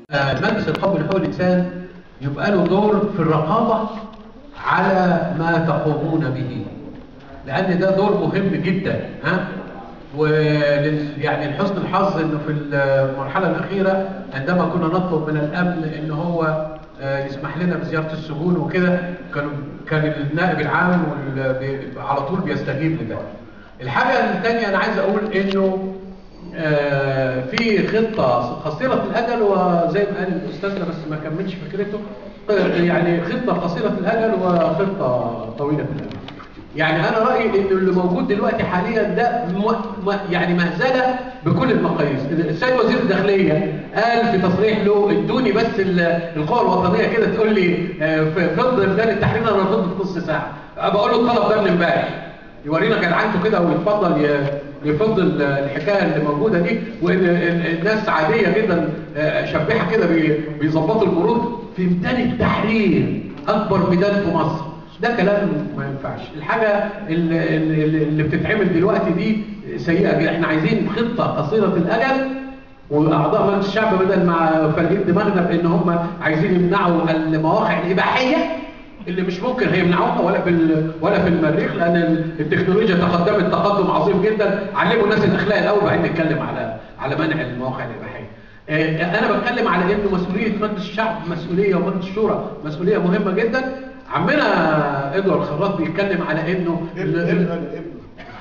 مجلس الحب لحقوق الانسان يبقى له دور في الرقابه على ما تقومون به لان ده دور مهم جدا ها ولل يعني لحسن الحظ انه في المرحله الاخيره عندما كنا نطلب من الامن ان هو آه، يسمح لنا بزياره السجون وكده كانوا كان النائب العام وال- بي- على طول بيستجيب لده. الحاجه الثانيه انا عايز اقول انه آه، في خطه قصيره الاجل وزي ما قال الاستاذنا بس ما كملش فكرته آه، يعني خطه قصيره الاجل وخطه طويله الاجل. يعني انا رايي ان اللي موجود دلوقتي حاليا ده م... م... يعني مهزله بكل المقاييس السيد وزير الداخليه قال في تصريح له ادوني بس ال- القوى الوطنيه كده تقول لي آه، في فض ميدان التحرير انا رفضت في نص ساعه بقول له الطلب ده من امبارح يورينا جدعنته كده ويتفضل ي- يفض ال- الحكايه اللي موجوده دي وان ال- الناس عاديه جدا آه، شبيحه كده بي- بيظبطوا المرور في ميدان التحرير اكبر ميدان في مصر ده كلام ما ينفعش الحاجة اللي, اللي اللي بتتعمل دلوقتي دي سيئة جدا احنا عايزين خطة قصيرة الأجل وأعضاء مجلس الشعب بدل ما فارقين دماغنا بأن هم عايزين يمنعوا المواقع الإباحية اللي مش ممكن هيمنعوها ولا في ال- ولا في المريخ لأن التكنولوجيا تقدمت تقدم عظيم جدا علموا الناس الأخلاق الأول بعدين نتكلم على على منع المواقع الإباحية آه، انا بتكلم على انه مسؤوليه مجلس الشعب مسؤوليه ومجلس الشورى مسؤوليه مهمه جدا عمنا ادوارد خراط بيتكلم على انه ابن ابن ابن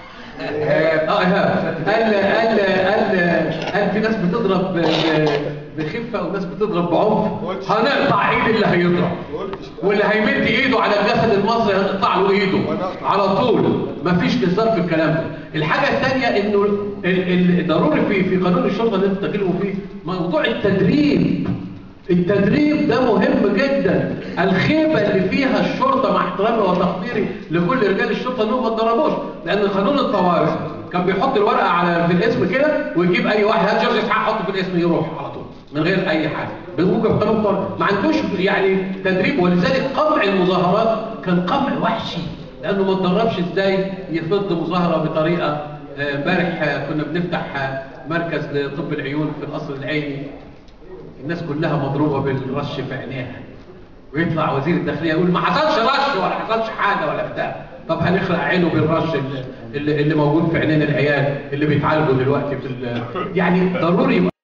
اه اه إيهاب. قال قال قال قال في ناس بتضرب ب- ب- بخفه وناس بتضرب بعنف هنقطع ايد اللي هيضرب واللي هيمد ايده على الجسد المصري هنقطع له ايده على طول مفيش هزار في الكلام ده الحاجه الثانيه انه ال- ال- ضروري في في قانون الشرطه اللي انتوا بتتكلموا فيه موضوع التدريب التدريب ده مهم جدا الخيبة اللي فيها الشرطة مع احترامي وتقديري لكل رجال الشرطة انهم ما اتضربوش لان قانون الطوارئ كان بيحط الورقة على في الاسم كده ويجيب اي واحد هات جورج اسحاق حطه في الاسم يروح على طول من غير اي حاجة بموجب قانون الطوارئ ما عندوش يعني تدريب ولذلك قمع المظاهرات كان قمع وحشي لانه ما اتدربش ازاي يفض مظاهرة بطريقة آه، امبارح آه، كنا بنفتح آه، مركز لطب العيون في القصر العيني الناس كلها مضروبة بالرش في عينيها ويطلع وزير الداخلية يقول ما حصلش رش ولا حصلش حاجة ولا بتاع طب هنخلع عينه بالرش اللي, اللي, اللي موجود في عينين العيال اللي بيتعالجوا دلوقتي في ال- يعني ضروري